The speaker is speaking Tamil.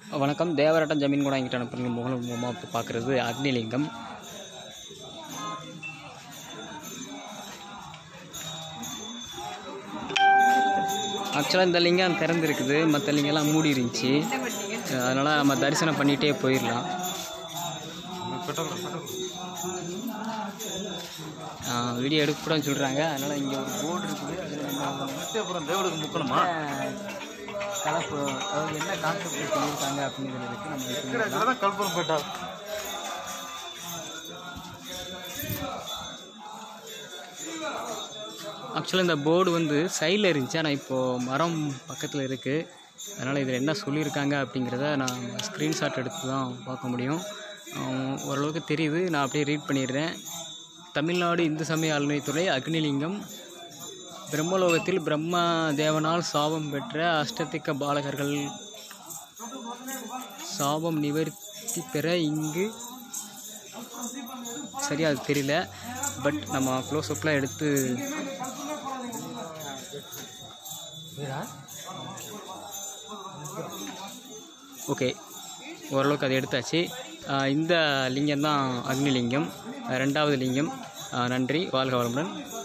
வணக்கம் தேவராட்டம் ஜமீன் கூட என்கிட்ட அனுப்புறீங்க முகல் மூலமாக பார்க்குறது அக்னிலிங்கம் ஆக்சுவலாக இந்த லிங்கம் திறந்துருக்குது மற்ற லிங்கம்லாம் மூடி இருந்துச்சு அதனால் நம்ம தரிசனம் பண்ணிகிட்டே போயிடலாம் வீடியோ எடுக்கக்கூடாதுன்னு சொல்கிறாங்க அதனால் இங்கே ஒரு போர்டு இருக்குது அதில் நம்ம அப்புறம் தேவனுக்கு முக்கணுமா கலப்பு அதாவது என்ன கான்செப்ட் சொல்லியிருக்காங்க அப்படிங்கிறது இருக்குது நம்ம இது பண்ணிடலாம். இதெல்லாம் கல்புரம் போயிட்டா ஆக்சுவலாக இந்த போர்டு வந்து சைடில் இருந்துச்சு ஆனால் இப்போது மரம் பக்கத்தில் இருக்குது அதனால் இதில் என்ன சொல்லியிருக்காங்க அப்படிங்கிறத நான் ஸ்க்ரீன்ஷாட் எடுத்து தான் பார்க்க முடியும் ஆஹ் ஓரளவுக்கு தெரியுது நான் அப்படியே ரீட் பண்ணிடுறேன் தமிழ்நாடு இந்து சமய அறநிலைத்துறை அக்னிலிங்கம் பிரம்மலோகத்தில் பிரம்ம தேவனால் சாபம் பெற்ற அஷ்டதிக்க பாலகர்கள் சாபம் நிவர்த்தி பெற இங்கு சரியா அது தெரியல பட் நம்ம க்ளோஸ்அப்லாம் எடுத்து ஓகே ஓரளவுக்கு அதை எடுத்தாச்சு ஆஹ் இந்த லிங்கம் தான் அக்னிலிங்கம் ரெண்டாவது லிங்கம் ஆஹ் நன்றி வாழ்க வளமுடன்